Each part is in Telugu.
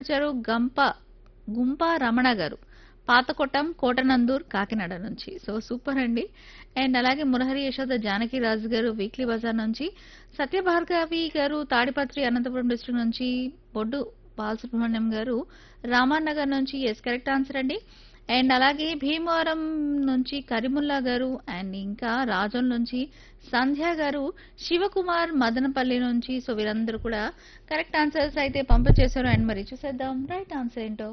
పంపించారు గంప గుంప రమణ గారు పాతకొట్టం కోటనందూర్ కాకినాడ నుంచి సో సూపర్ అండి అండ్ అలాగే మురహరి యశోద జానకి రాజు గారు వీక్లీ బజార్ నుంచి సత్యభార్గవి గారు తాడిపత్రి అనంతపురం డిస్ట్రిక్ట్ నుంచి బొడ్డు బాలసుబ్రహ్మణ్యం గారు రామానగర్ నుంచి ఎస్ కరెక్ట్ ఆన్సర్ అండి అండ్ అలాగే భీమవరం నుంచి కరిముల్లా గారు అండ్ ఇంకా రాజోల్ నుంచి సంధ్య గారు శివకుమార్ మదనపల్లి నుంచి సో వీరందరూ కూడా కరెక్ట్ ఆన్సర్స్ అయితే పంపించేశారు అండ్ మరి చూసేద్దాం రైట్ ఆన్సర్ ఏంటో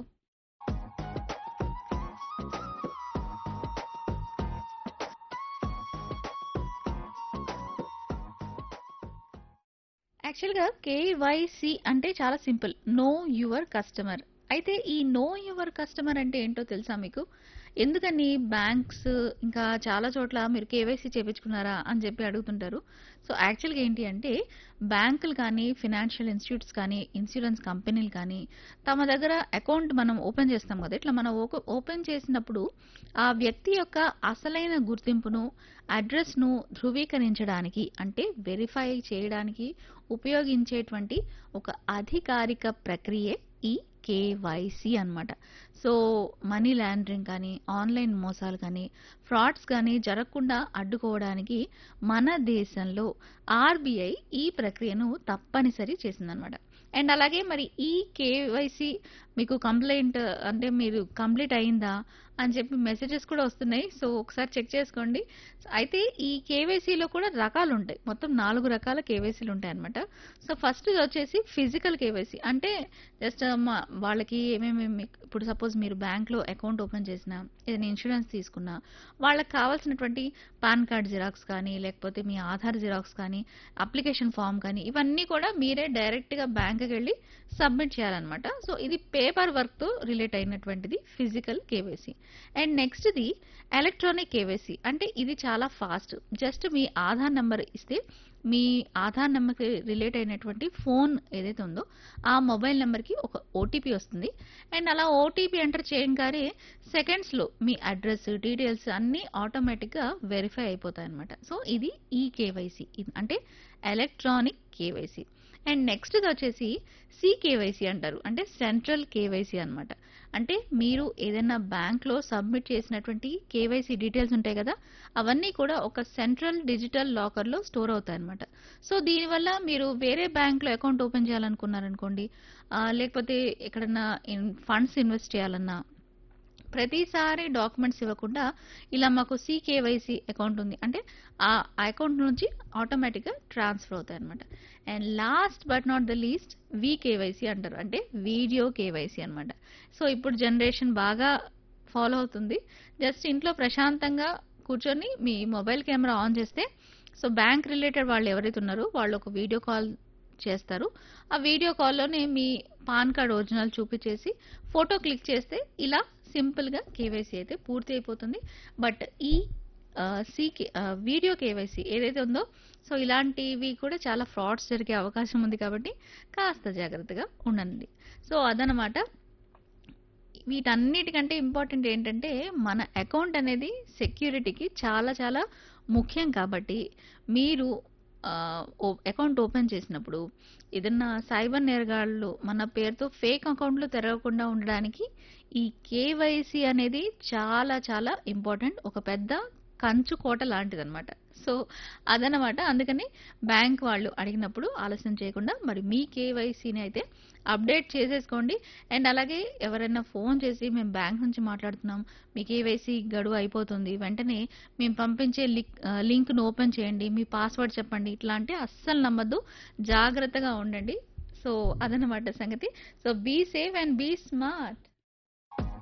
యాక్చువల్గా కేవైసి అంటే చాలా సింపుల్ నో యువర్ కస్టమర్ అయితే ఈ నో యువర్ కస్టమర్ అంటే ఏంటో తెలుసా మీకు ఎందుకని బ్యాంక్స్ ఇంకా చాలా చోట్ల మీరు కేవైసీ చేయించుకున్నారా అని చెప్పి అడుగుతుంటారు సో యాక్చువల్గా ఏంటి అంటే బ్యాంకులు కానీ ఫినాన్షియల్ ఇన్స్టిట్యూట్స్ కానీ ఇన్సూరెన్స్ కంపెనీలు కానీ తమ దగ్గర అకౌంట్ మనం ఓపెన్ చేస్తాం కదా ఇట్లా మనం ఓక- ఓపెన్ చేసినప్పుడు ఆ వ్యక్తి యొక్క అసలైన గుర్తింపును అడ్రస్ను ధృవీకరించడానికి అంటే వెరిఫై చేయడానికి ఉపయోగించేటువంటి ఒక అధికారిక ప్రక్రియే ఈ కేవైసీ అన్నమాట సో మనీ లాండరింగ్ కానీ ఆన్లైన్ మోసాలు కానీ ఫ్రాడ్స్ కానీ జరగకుండా అడ్డుకోవడానికి మన దేశంలో ఆర్బీఐ ఈ ప్రక్రియను తప్పనిసరి చేసిందనమాట అండ్ అలాగే మరి ఈ కేవైసీ మీకు కంప్లైంట్ అంటే మీరు కంప్లీట్ అయిందా అని చెప్పి మెసేజెస్ కూడా వస్తున్నాయి సో ఒకసారి చెక్ చేసుకోండి అయితే ఈ కేవైసీలో కూడా రకాలు ఉంటాయి మొత్తం నాలుగు రకాల కేవైసీలు ఉంటాయి అనమాట సో ఫస్ట్ వచ్చేసి ఫిజికల్ కేవైసీ అంటే జస్ట్ వాళ్ళకి ఏమేమి ఇప్పుడు సపోజ్ మీరు బ్యాంక్లో అకౌంట్ ఓపెన్ చేసినా ఏదైనా ఇన్సూరెన్స్ తీసుకున్నా వాళ్ళకి కావాల్సినటువంటి పాన్ కార్డ్ జిరాక్స్ కానీ లేకపోతే మీ ఆధార్ జిరాక్స్ కానీ అప్లికేషన్ ఫామ్ కానీ ఇవన్నీ కూడా మీరే డైరెక్ట్గా బ్యాంక్కి వెళ్ళి సబ్మిట్ చేయాలన్నమాట సో ఇది పేపర్ వర్క్తో రిలేట్ అయినటువంటిది ఫిజికల్ కేవైసీ అండ్ నెక్స్ట్ది ఎలక్ట్రానిక్ కేవైసీ అంటే ఇది చాలా ఫాస్ట్ జస్ట్ మీ ఆధార్ నెంబర్ ఇస్తే మీ ఆధార్ నెంబర్కి రిలేట్ అయినటువంటి ఫోన్ ఏదైతే ఉందో ఆ మొబైల్ నెంబర్కి ఒక ఓటీపీ వస్తుంది అండ్ అలా ఓటీపీ ఎంటర్ చేయగానే సెకండ్స్లో మీ అడ్రస్ డీటెయిల్స్ అన్నీ ఆటోమేటిక్గా వెరిఫై అయిపోతాయి అనమాట సో ఇది ఈ కేవైసీ అంటే ఎలక్ట్రానిక్ కేవైసీ అండ్ నెక్స్ట్ వచ్చేసి సికేవైసీ అంటారు అంటే సెంట్రల్ కేవైసీ అన్నమాట అంటే మీరు ఏదైనా బ్యాంక్లో సబ్మిట్ చేసినటువంటి కేవైసీ డీటెయిల్స్ ఉంటాయి కదా అవన్నీ కూడా ఒక సెంట్రల్ డిజిటల్ లాకర్లో స్టోర్ అవుతాయి అనమాట సో దీనివల్ల మీరు వేరే బ్యాంక్లో అకౌంట్ ఓపెన్ చేయాలనుకున్నారనుకోండి ఆ, లేకపోతే ఎక్కడన్నా ఫండ్స్ ఇన్వెస్ట్ చేయాలన్నా ప్రతిసారి డాక్యుమెంట్స్ ఇవ్వకుండా ఇలా మాకు సికేవైసీ అకౌంట్ ఉంది అంటే ఆ అకౌంట్ నుంచి ఆటోమేటిక్గా ట్రాన్స్ఫర్ అవుతాయి అనమాట and last but not the least VKYC అంటారు అంటే వీడియో కేవైసీ అనమాట సో ఇప్పుడు జనరేషన్ బాగా ఫాలో అవుతుంది జస్ట్ ఇంట్లో ప్రశాంతంగా కూర్చొని మీ మొబైల్ కెమెరా ఆన్ చేస్తే సో బ్యాంక్ రిలేటెడ్ వాళ్ళు ఎవరైతే ఉన్నారో వాళ్ళు ఒక వీడియో కాల్ చేస్తారు ఆ వీడియో కాల్లోనే మీ పాన్ కార్డ్ ఒరిజినల్ చూపించేసి ఫోటో క్లిక్ చేస్తే ఇలా సింపుల్గా కేవైసీ అయితే పూర్తి అయిపోతుంది బట్ ఈ సీకి వీడియో కేవైసీ ఏదైతే ఉందో సో ఇలాంటివి కూడా చాలా ఫ్రాడ్స్ జరిగే అవకాశం ఉంది కాబట్టి కాస్త జాగ్రత్తగా ఉండండి సో అదనమాట వీటన్నిటికంటే ఇంపార్టెంట్ ఏంటంటే మన అకౌంట్ అనేది సెక్యూరిటీకి చాలా చాలా ముఖ్యం కాబట్టి మీరు అకౌంట్ ఓపెన్ చేసినప్పుడు ఏదన్నా సైబర్ నేరగాళ్ళు మన పేరుతో ఫేక్ అకౌంట్లు తెరవకుండా ఉండడానికి ఈ కేవైసీ అనేది చాలా చాలా ఇంపార్టెంట్ ఒక పెద్ద కంచు కోట లాంటిదన్నమాట సో అదనమాట అందుకని బ్యాంక్ వాళ్ళు అడిగినప్పుడు ఆలస్యం చేయకుండా మరి మీ కేవైసీని అయితే అప్డేట్ చేసేసుకోండి అండ్ అలాగే ఎవరైనా ఫోన్ చేసి మేము బ్యాంక్ నుంచి మాట్లాడుతున్నాం మీ కేవైసీ గడువు అయిపోతుంది వెంటనే మేము పంపించే లింక్ లింక్ను ఓపెన్ చేయండి మీ పాస్వర్డ్ చెప్పండి ఇట్లా అంటే అస్సలు నమ్మద్దు జాగ్రత్తగా ఉండండి సో అదనమాట సంగతి so be safe and be smart